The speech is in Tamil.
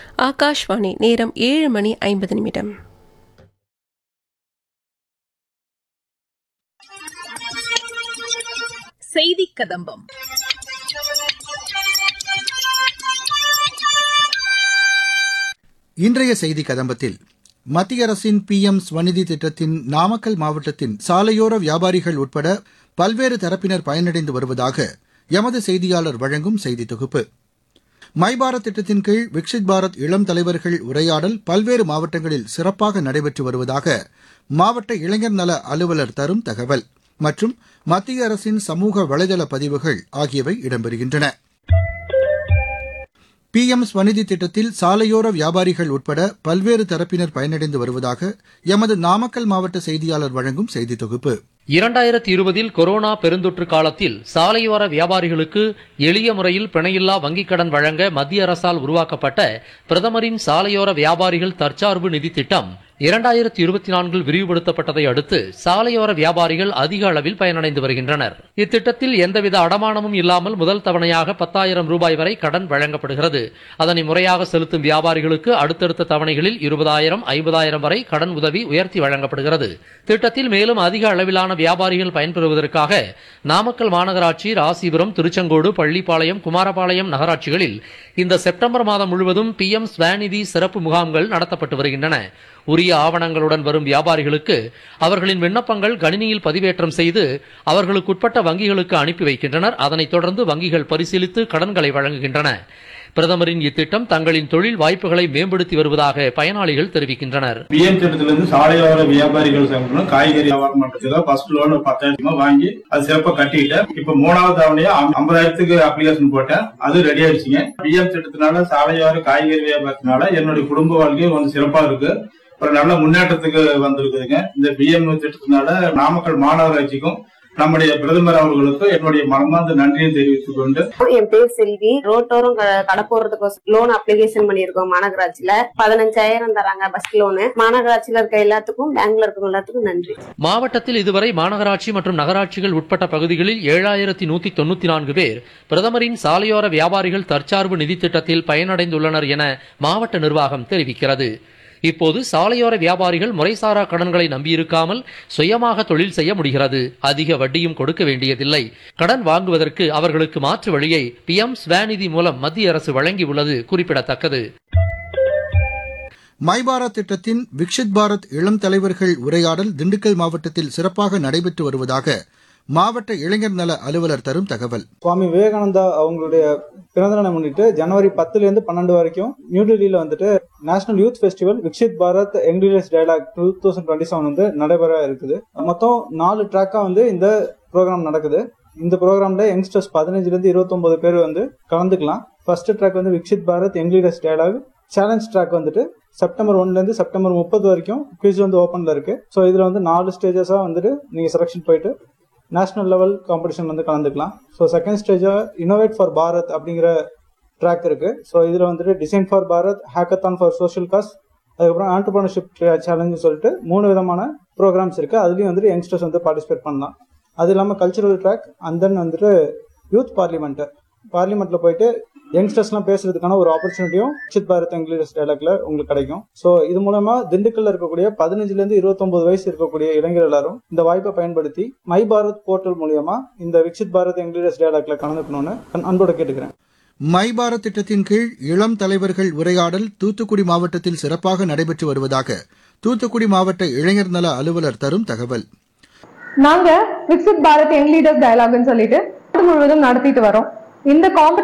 ஆகாஷ்வாணி நேரம் ஏழு மணி ஐம்பது நிமிடம் செய்தி கதம்பம் இன்றைய செய்தி கதம்பத்தில் மத்திய அரசின் பி எம் ஸ்வநிதி திட்டத்தின் நாமக்கல் மாவட்டத்தின் சாலையோர வியாபாரிகள் உட்பட பல்வேறு தரப்பினர் பயனடைந்து வருவதாக எமது செய்தியாளர் வழங்கும் செய்தி தொகுப்பு மை பாரத் திட்டத்தின் கீழ் விக்ஷித் பாரத் இளம் தலைவர்கள் உரையாடல் பல்வேறு மாவட்டங்களில் சிறப்பாக நடைபெற்று வருவதாக மாவட்ட இளைஞர் நல அலுவலர் தரும் தகவல் மற்றும் மத்திய அரசின் சமூக வலைதள பதிவுகள் ஆகியவை இடம்பெறுகின்றன பி எம் ஸ்வநிதி திட்டத்தில் சாலையோர வியாபாரிகள் உட்பட பல்வேறு தரப்பினர் பயனடைந்து வருவதாக எமது நாமக்கல் மாவட்ட செய்தியாளர் வழங்கும் செய்தி தொகுப்பு இரண்டாயிரத்தி இருபதில் கொரோனா பெருந்தொற்று காலத்தில் சாலையோர வியாபாரிகளுக்கு எளிய முறையில் பிணையில்லா வங்கிக் கடன் வழங்க மத்திய அரசால் உருவாக்கப்பட்ட பிரதமரின் சாலையோர வியாபாரிகள் தற்சார்பு நிதி திட்டம் இரண்டாயிரத்தி இருபத்தி நான்கில் விரிவுபடுத்தப்பட்டதை அடுத்து சாலையோர வியாபாரிகள் அதிக அளவில் பயனடைந்து வருகின்றனர் இத்திட்டத்தில் எந்தவித அடமானமும் இல்லாமல் முதல் தவணையாக பத்தாயிரம் ரூபாய் வரை கடன் வழங்கப்படுகிறது அதனை முறையாக செலுத்தும் வியாபாரிகளுக்கு அடுத்தடுத்த தவணைகளில் இருபதாயிரம் ஐம்பதாயிரம் வரை கடன் உதவி உயர்த்தி வழங்கப்படுகிறது திட்டத்தில் மேலும் அதிக அளவிலான வியாபாரிகள் பயன்பெறுவதற்காக நாமக்கல் மாநகராட்சி ராசிபுரம் திருச்செங்கோடு பள்ளிப்பாளையம் குமாரபாளையம் நகராட்சிகளில் இந்த செப்டம்பர் மாதம் முழுவதும் பி எம் ஸ்வநிதி சிறப்பு முகாம்கள் நடத்தப்பட்டு வருகின்றன உரிய ஆவணங்களுடன் வரும் வியாபாரிகளுக்கு அவர்களின் விண்ணப்பங்கள் கணினியில் பதிவேற்றம் செய்து அவர்களுக்குட்பட்ட வங்கிகளுக்கு அனுப்பி வைக்கின்றனர் அதனைத் தொடர்ந்து வங்கிகள் பரிசீலித்து கடன்களை வழங்குகின்றன பிரதமரின் இத்திட்டம் தங்களின் தொழில் வாய்ப்புகளை மேம்படுத்தி வருவதாக பயனாளிகள் தெரிவிக்கின்றனர் பிஎம் திட்டத்திலிருந்து சாலையோர வியாபாரிகள் சங்கங்களும் காய்கறி வியாபாரம் பண்றதுக்கு ஃபர்ஸ்ட் லோன் பத்தாயிரம் ரூபாய் வாங்கி அது சிறப்பா கட்டிக்கிட்டேன் இப்ப மூணாவது தவணையா ஐம்பதாயிரத்துக்கு அப்ளிகேஷன் போட்டேன் அது ரெடி ஆயிடுச்சுங்க பிஎம் திட்டத்தினால சாலையோர காய்கறி வியாபாரத்தினால என்னுடைய குடும்ப வாழ்க்கையும் கொஞ்சம் சிறப்பா இருக்கு ஒரு நல்ல முன்னேற்றத்துக்கு வந்திருக்குதுங்க இந்த பிஎம் திட்டத்தினால நாமக்கல் மாநகராட்சிக்கும் நம்முடைய பிரதமர் அவர்களுக்கு என்னுடைய மனமார்ந்த நன்றியை தெரிவித்துக் கொண்டு என் பேர் செல்வி ரோட்டோரம் க- கடை போடுறதுக்கு லோன் அப்ளிகேஷன் பண்ணியிருக்கோம் மாநகராட்சியில பதினஞ்சாயிரம் தராங்க பஸ் லோனு மாநகராட்சியில இருக்க எல்லாத்துக்கும் பேங்க்ல இருக்க எல்லாத்துக்கும் நன்றி மாவட்டத்தில் இதுவரை மாநகராட்சி மற்றும் நகராட்சிகள் உட்பட்ட பகுதிகளில் ஏழாயிரத்தி நூத்தி தொண்ணூத்தி நான்கு பேர் பிரதமரின் சாலையோர வியாபாரிகள் தற்சார்பு நிதி திட்டத்தில் பயனடைந்துள்ளனர் என மாவட்ட நிர்வாகம் தெரிவிக்கிறது இப்போது சாலையோர வியாபாரிகள் முறைசாரா கடன்களை நம்பியிருக்காமல் சுயமாக தொழில் செய்ய முடிகிறது அதிக வட்டியும் கொடுக்க வேண்டியதில்லை கடன் வாங்குவதற்கு அவர்களுக்கு மாற்று வழியை பி எம் ஸ்வநிதி மூலம் மத்திய அரசு வழங்கியுள்ளது குறிப்பிடத்தக்கது மை பாரத் திட்டத்தின் விக்ஷித் பாரத் இளம் தலைவர்கள் உரையாடல் திண்டுக்கல் மாவட்டத்தில் சிறப்பாக நடைபெற்று வருவதாக மாவட்ட இளைஞர் நல அலுவலர் தரும் தகவல் சுவாமி விவேகானந்தா அவங்களுடைய பிறந்த நாளை முன்னிட்டு ஜனவரி பத்துல இருந்து பன்னெண்டு வரைக்கும் நியூ டெல்லியில வந்துட்டு national youth festival Viksit Bharat English dialogue two thousand twenty seven வந்து நடைபெற இருக்குது மொத்தம் நாலு ட்ராக்கா வந்து இந்த ப்ரோக்ராம் நடக்குது இந்த ப்ரோக்ராம்ல யங்ஸ்டர்ஸ் பதினஞ்சுல இருந்து இருபத்தொன்பது பேர் வந்து கலந்துக்கலாம் ஃபர்ஸ்ட் ட்ராக் வந்து Viksit Bharat English dialogue challenge track வந்துட்டு செப்டம்பர் ஒன்ல இருந்து செப்டம்பர் முப்பது வரைக்கும் குவிஸ் வந்து ஓப்பன்ல இருக்கு ஸோ இதுல வந்து நாலு ஸ்டேஜஸா வந்துட்டு நீங்க செலக்ஷன் போயிட்டு நேஷனல் லெவல் காம்படிஷன் வந்து கலந்துக்கலாம் ஸோ செகண்ட் ஸ்டேஜா இன்னோவேட் ஃபார் பாரத் அப்படிங்கிற ட்ராக் இருக்கு ஸோ இதுல வந்துட்டு design for Bharat hackathon for social cause அதுக்கப்புறம் ஆண்டர்பிரினர்ஷிப் சேலஞ்சு சொல்லிட்டு மூணு விதமான ப்ரோக்ராம்ஸ் இருக்கு அதுலயும் வந்துட்டு யங்ஸ்டர்ஸ் வந்து பார்ட்டிசிபேட் பண்ணலாம் அது இல்லாமல் கல்ச்சுரல் ட்ராக் அண்ட் தென் வந்துட்டு யூத் பார்லிமெண்ட் பார்லிமெண்ட்ல போயிட்டு யங்ஸ்டர்ஸ்லாம் பேசுறதுக்கான ஒரு ஆப்பர்ச்சுனிட்டியும் சித் பாரத் இங்கிலீஷ் டைலாக்ல உங்களுக்கு கிடைக்கும் ஸோ இது மூலமா திண்டுக்கல்ல இருக்கக்கூடிய பதினஞ்சுல இருந்து இருபத்தொன்பது வயசு இருக்கக்கூடிய இளைஞர் எல்லாரும் இந்த வாய்ப்பை பயன்படுத்தி மை பாரத் போர்ட்டல் மூலியமா இந்த விக்ஷித் பாரத் இங்கிலீஷ் டைலாக்ல கலந்துக்கணும்னு அன்- அன்போட கேட்டுக்கிறேன் மை பாரத் திட்டத்தின் கீழ் இளம் தலைவர்கள் உரையாடல் தூத்துக்குடி மாவட்டத்தில் சிறப்பாக நடைபெற்று வருவதாக தூத்துக்குடி மாவட்ட இளைஞர் நல அலுவலர் தரும் தகவல் நாங்க விக்சிட் பாரத் யங் லீடர்ஸ் டயலாக்னு சொல்லிட்டு நாடு முழுவதும் நடத்திட்டு வரோம் இந்த காம்படிஷன்